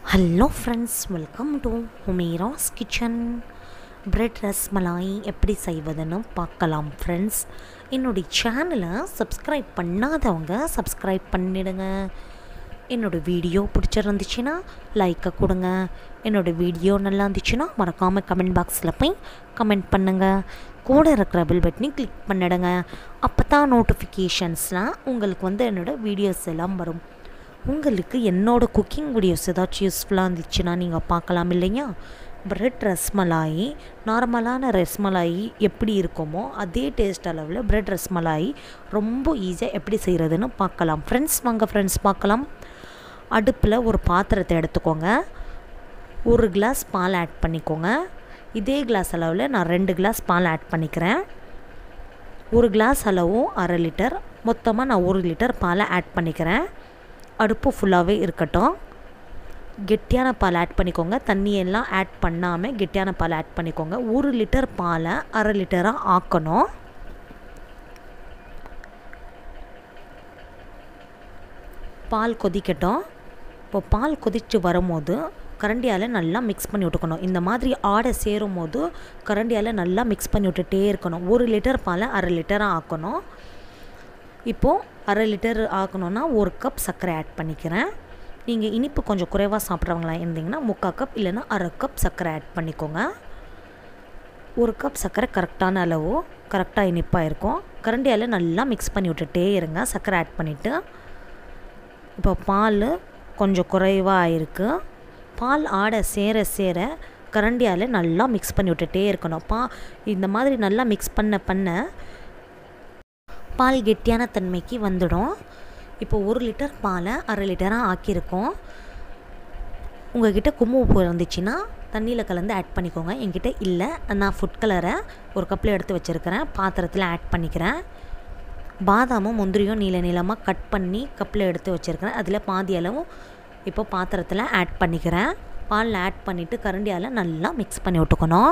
hello friends welcome to Umera's kitchen bread rasmalai எப்படி செய்வதுன்னு பார்க்கலாம் ஃப்ரெண்ட்ஸ் என்னுடைய சேனலை சப்ஸ்கிரைப் பண்ணாதவங்க சப்ஸ்கிரைப் பண்ணிடுங்க என்னோடய வீடியோ பிடிச்சிருந்துச்சுன்னா லைக்கை கொடுங்க என்னோடய வீடியோ நல்லா இருந்துச்சுன்னா மறக்காமல் கமெண்ட் பாக்ஸில் போய் கமெண்ட் பண்ணுங்கள் கூட இருக்கிற பில் பட்டனை கிளிக் பண்ணிடுங்க அப்போ தான் நோட்டிஃபிகேஷன்ஸ்லாம் உங்களுக்கு வந்து என்னோடய வீடியோஸ் எல்லாம் வரும் உங்களுக்கு என்னோடய குக்கிங் வீடியோஸ் ஏதாச்சும் யூஸ்ஃபுல்லாக இருந்துச்சுன்னா நீங்கள் பார்க்கலாம் இல்லையா பிரெட் ரஸ்மலாய் நார்மலான ரஸ்மலாய் எப்படி இருக்குமோ அதே டேஸ்ட் அளவில் பிரெட் ரஸ்மலாய் ரொம்ப ஈஸியாக எப்படி செய்கிறதுன்னு பார்க்கலாம் ஃப்ரெண்ட்ஸ் வாங்க ஃப்ரெண்ட்ஸ் பார்க்கலாம் அடுப்பில் ஒரு பாத்திரத்தை எடுத்துக்கோங்க ஒரு கிளாஸ் பால் ஆட் பண்ணிக்கோங்க இதே கிளாஸ் அளவில் நான் ரெண்டு கிளாஸ் பால் ஆட் பண்ணிக்கிறேன் ஒரு கிளாஸ் அளவும் அரை லிட்டர் மொத்தமாக நான் ஒரு லிட்டர் பாலை ஆட் பண்ணிக்கிறேன் அடுப்பு ஃபுல்லாகவே இருக்கட்டும் கெட்டியான பால் ஆட் பண்ணிக்கோங்க தண்ணியெல்லாம் ஆட் பண்ணாமல் கெட்டியான பால் ஆட் பண்ணிக்கோங்க ஒரு லிட்டர் பாலை அரை லிட்டராக ஆக்கணும் பால் கொதிக்கட்டும் இப்போ பால் கொதித்து வரும்போது கரண்டியால் நல்லா மிக்ஸ் பண்ணி விட்டுக்கணும் இந்த மாதிரி ஆடை சேரும் போது கரண்டியால் நல்லா மிக்ஸ் பண்ணி விட்டுட்டே இருக்கணும் ஒரு லிட்டர் பாலை அரை லிட்டராக ஆக்கணும் இப்போது அரை லிட்டர் ஆக்கணுன்னா ஒரு கப் சர்க்கரை ஆட் பண்ணிக்கிறேன் நீங்கள் இனிப்பு கொஞ்சம் குறைவாக சாப்பிட்றவங்களா இருந்தீங்கன்னா முக்கால் கப் இல்லைன்னா அரை கப் சர்க்கரை ஆட் பண்ணிக்கோங்க ஒரு கப் சர்க்கரை கரெக்டான அளவு கரெக்டாக இனிப்பாக இருக்கும் கரண்டியால் நல்லா மிக்ஸ் பண்ணி விட்டுட்டே இருங்க சர்க்கரை ஆட் பண்ணிவிட்டு இப்போ பால் கொஞ்சம் குறைவாக ஆயிருக்கு பால் ஆடை சேர சேர கரண்டியால் நல்லா மிக்ஸ் பண்ணி விட்டுட்டே இருக்கணும் பா இந்த மாதிரி நல்லா மிக்ஸ் பண்ண பண்ண பால் கெட்டியான தன்மைக்கு வந்துடும் இப்போ ஒரு லிட்டர் பாலை அரை லிட்டராக ஆக்கியிருக்கோம் உங்கள்கிட்ட குங்குமப்பூ இருந்துச்சுன்னா தண்ணியில் கலந்து ஆட் பண்ணிக்கோங்க என்கிட்ட இல்லை நான் ஃபுட் கலரை ஒரு கப்பில் எடுத்து வச்சுருக்கிறேன் பாத்திரத்தில் ஆட் பண்ணிக்கிறேன் பாதாமும் முந்திரியும் நீள நீளமாக கட் பண்ணி கப்பில் எடுத்து வச்சுருக்கிறேன் அதில் பாதி அளவும் இப்போ பாத்திரத்தில் ஆட் பண்ணிக்கிறேன் பாலில் ஆட் பண்ணிவிட்டு கரண்டியால் நல்லா மிக்ஸ் பண்ணி விட்டுக்கணும்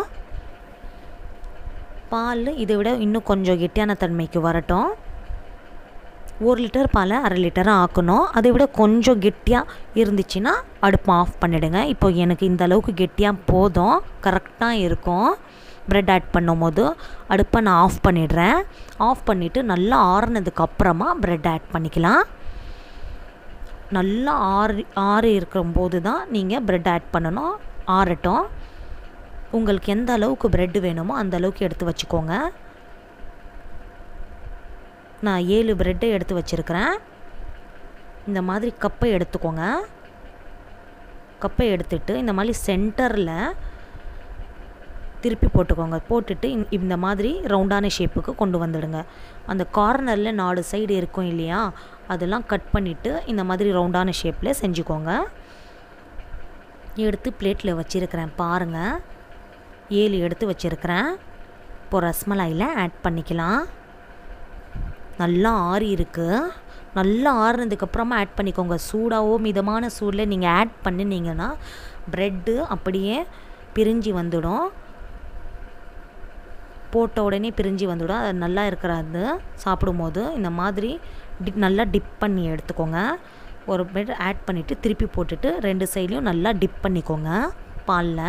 பால் இதை விட இன்னும் கொஞ்சம் கெட்டியான தன்மைக்கு வரட்டும் ஒரு லிட்டர் பாலை அரை லிட்டராக ஆக்கணும் அதை விட கொஞ்சம் கெட்டியாக இருந்துச்சுன்னா அடுப்பு ஆஃப் பண்ணிவிடுங்க இப்போ எனக்கு இந்த அளவுக்கு கெட்டியாக போதும் கரெக்டாக இருக்கும் ப்ரெட் ஆட் பண்ணும் போது அடுப்பை நான் ஆஃப் பண்ணிடுறேன் ஆஃப் பண்ணிவிட்டு நல்லா ஆறுனதுக்கு அப்புறமா ப்ரெட் ஆட் பண்ணிக்கலாம் நல்லா ஆறு ஆறு இருக்கும்போது தான் நீங்கள் ப்ரெட் ஆட் பண்ணணும் ஆறட்டும் உங்களுக்கு எந்த அளவுக்கு ப்ரெட்டு வேணுமோ அந்த அளவுக்கு எடுத்து வச்சுக்கோங்க நான் ஏழு ப்ரெட்டை எடுத்து வச்சுருக்கிறேன் இந்த மாதிரி கப்பை எடுத்துக்கோங்க கப்பை எடுத்துட்டு இந்த மாதிரி சென்டரில் திருப்பி போட்டுக்கோங்க போட்டுட்டு இந்த மாதிரி ரவுண்டான ஷேப்புக்கு கொண்டு வந்துடுங்க அந்த கார்னரில் நாலு சைடு இருக்கும் இல்லையா அதெல்லாம் கட் பண்ணிவிட்டு இந்த மாதிரி ரவுண்டான ஷேப்பில் செஞ்சுக்கோங்க எடுத்து பிளேட்டில் வச்சுருக்கிறேன் பாருங்கள் ஏழு எடுத்து வச்சுருக்கிறேன் இப்போ ரஸ்மலாயில் ஆட் பண்ணிக்கலாம் நல்லா ஆறி இருக்குது நல்லா ஆறுனதுக்கப்புறமா ஆட் பண்ணிக்கோங்க சூடாவோ மிதமான சூடில் நீங்கள் ஆட் பண்ணினீங்கன்னா ப்ரெட்டு அப்படியே பிரிஞ்சு வந்துடும் போட்ட உடனே பிரிஞ்சு வந்துடும் அது நல்லா இருக்கிறது சாப்பிடும்போது இந்த மாதிரி டி நல்லா டிப் பண்ணி எடுத்துக்கோங்க ஒரு பிரெட் ஆட் பண்ணிவிட்டு திருப்பி போட்டுட்டு ரெண்டு சைட்லேயும் நல்லா டிப் பண்ணிக்கோங்க பாலில்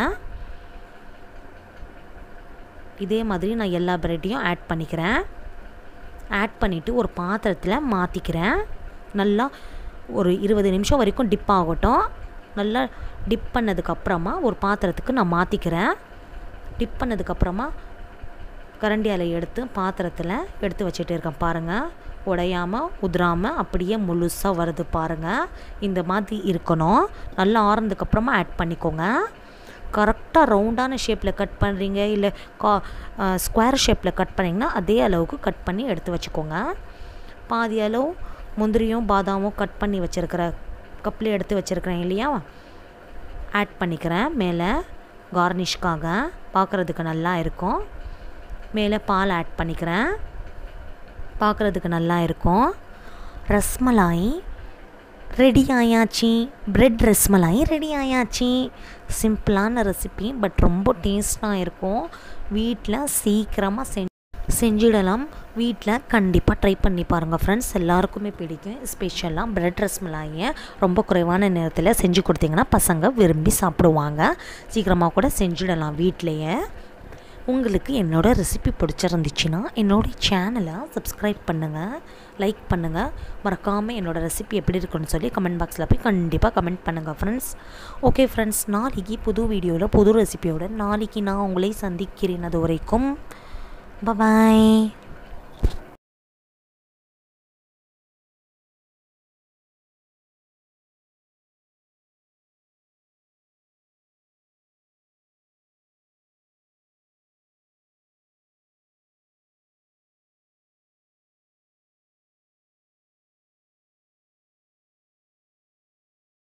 இதே மாதிரி நான் எல்லா ப்ரெட்டையும் ஆட் பண்ணிக்கிறேன் ஆட் பண்ணிவிட்டு ஒரு பாத்திரத்தில் மாற்றிக்கிறேன் நல்லா ஒரு இருபது நிமிஷம் வரைக்கும் டிப் ஆகட்டும் நல்லா டிப் பண்ணதுக்கப்புறமா ஒரு பாத்திரத்துக்கு நான் மாற்றிக்கிறேன் டிப் பண்ணதுக்கப்புறமா கரண்டியால் எடுத்து பாத்திரத்தில் எடுத்து வச்சுட்டு இருக்கேன் பாருங்கள் உடையாமல் உதிராமல் அப்படியே முழுசாக வருது பாருங்கள் இந்த மாதிரி இருக்கணும் நல்லா ஆறுனதுக்கப்புறமா ஆட் பண்ணிக்கோங்க கரெக்டாக ரவுண்டான ஷேப்பில் கட் பண்ணுறீங்க இல்லை கா ஸ்கொயர் ஷேப்பில் கட் பண்ணிங்கன்னா அதே அளவுக்கு கட் பண்ணி எடுத்து வச்சுக்கோங்க பாதி அளவு முந்திரியும் பாதாமும் கட் பண்ணி வச்சுருக்கிற கப்பில் எடுத்து வச்சுருக்கிறேன் இல்லையா ஆட் பண்ணிக்கிறேன் மேலே கார்னிஷ்காக பார்க்குறதுக்கு நல்லா இருக்கும் மேலே பால் ஆட் பண்ணிக்கிறேன் பார்க்குறதுக்கு நல்லா இருக்கும் ரஸ்மலாய் ரெடி ஆயாச்சு ப்ரெட் ரஸ்மலாய் ரெடி ஆயாச்சு சிம்பிளான ரெசிபி பட் ரொம்ப டேஸ்ட்டாக இருக்கும் வீட்டில் சீக்கிரமாக செஞ்சு செஞ்சிடலாம் வீட்டில் கண்டிப்பாக ட்ரை பண்ணி பாருங்கள் ஃப்ரெண்ட்ஸ் எல்லாருக்குமே பிடிக்கும் ஸ்பெஷலாக பிரெட் ரஸ்மலாயை ரொம்ப குறைவான நேரத்தில் செஞ்சு கொடுத்தீங்கன்னா பசங்க விரும்பி சாப்பிடுவாங்க சீக்கிரமாக கூட செஞ்சிடலாம் வீட்டிலையே உங்களுக்கு என்னோடய ரெசிபி பிடிச்சிருந்துச்சுன்னா என்னோடய சேனலை சப்ஸ்கிரைப் பண்ணுங்கள் லைக் பண்ணுங்கள் மறக்காமல் என்னோடய ரெசிபி எப்படி இருக்குன்னு சொல்லி கமெண்ட் பாக்ஸில் போய் கண்டிப்பாக கமெண்ட் பண்ணுங்கள் ஃப்ரெண்ட்ஸ் ஓகே ஃப்ரெண்ட்ஸ் நாளைக்கு புது வீடியோவில் புது ரெசிபியோட நாளைக்கு நான் உங்களை சந்திக்கிறேன் அது வரைக்கும் பாய்